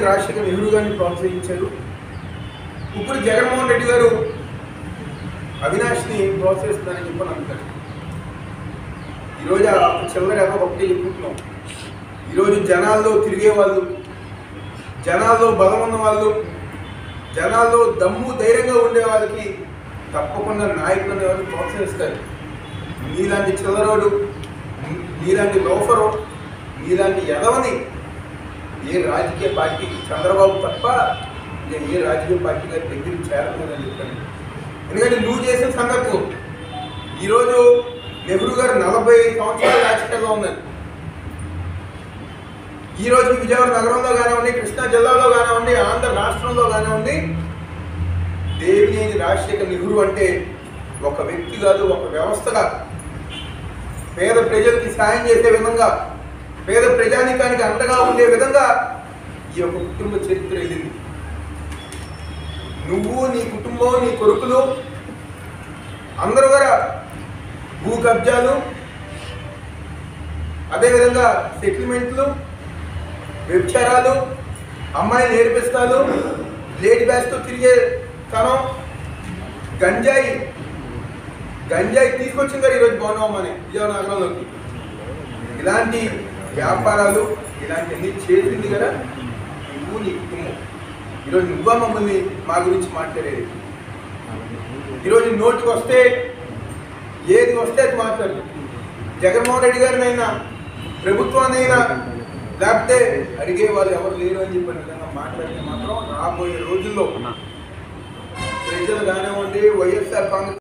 రాజశేఖర్ నెహ్రూ గారిని ప్రోత్సహించారు ఇప్పుడు జగన్మోహన్ రెడ్డి గారు అవినాష్ని ప్రోత్సహిస్తున్నారని చెప్పని అంటారు ఈరోజు ఆ చిల్లర ఏదో ఒకటి చెప్పుకుంటున్నాం ఈరోజు జనాల్లో తిరిగే వాళ్ళు జనాల్లో బలం ఉన్న వాళ్ళు జనాల్లో దమ్ము ధైర్యంగా ఉండే వాళ్ళకి తప్పకుండా నాయకులు అనే వాళ్ళు ప్రోత్సహిస్తారు నీలాంటి చిల్లరోడు నీలాంటి లోఫరు నీలాంటి ఎదవని ఏ రాజకీయ పార్టీకి చంద్రబాబు తప్ప ఇంకా ఏ రాజకీయ పార్టీ గారి దగ్గరికి చేరకూడదని చెప్పాను ఎందుకంటే నువ్వు చేసిన సంగతి ఈరోజు నెహ్రూ గారు నలభై సంవత్సరాల రాజకీయాల్లో ఉన్నారు ఈ రోజు విజయవాడ నగరంలో కానివ్వండి కృష్ణా జిల్లాలో కానివ్వండి ఆంధ్ర రాష్ట్రంలో కానివ్వండి దేవినేని రాజశేఖర్ నెహ్రూ అంటే ఒక వ్యక్తి కాదు ఒక వ్యవస్థగా పేద ప్రజలకి సాయం చేసే విధంగా పేద ప్రజానికానికి అండగా ఉండే విధంగా ఈ యొక్క కుటుంబ చరిత్ర వెళ్ళింది నువ్వు నీ కుటుంబం నీ కొడుకులు అందరూ కూడా భూ కబ్జాలు అదేవిధంగా సెటిల్మెంట్లు వ్యభిచారాలు అమ్మాయిని నేర్పిస్తాలు లేడీ బ్యాగ్తో తిరిగే తనం గంజాయి గంజాయి తీసుకొచ్చింది కదా ఈరోజు బాగున్నామని విజయవాడ నగరంలోకి ఇలాంటి వ్యాపారాలు ఇలాంటివన్నీ చేసింది కదా నువ్వు నీ కుటుంబం ఈరోజు నువ్వా మమ్మల్ని మా గురించి మాట్లాడేది ఈరోజు నోటికి వస్తే ఏది వస్తే అది మాట్లాడు జగన్మోహన్ రెడ్డి గారినైనా ప్రభుత్వాన్నైనా లేకపోతే అడిగే వాళ్ళు ఎవరు లేరు అని చెప్పిన విధంగా మాట్లాడితే మాత్రం రాబోయే రోజుల్లో ప్రజలు కానివ్వండి వైఎస్ఆర్ కాంగ్రెస్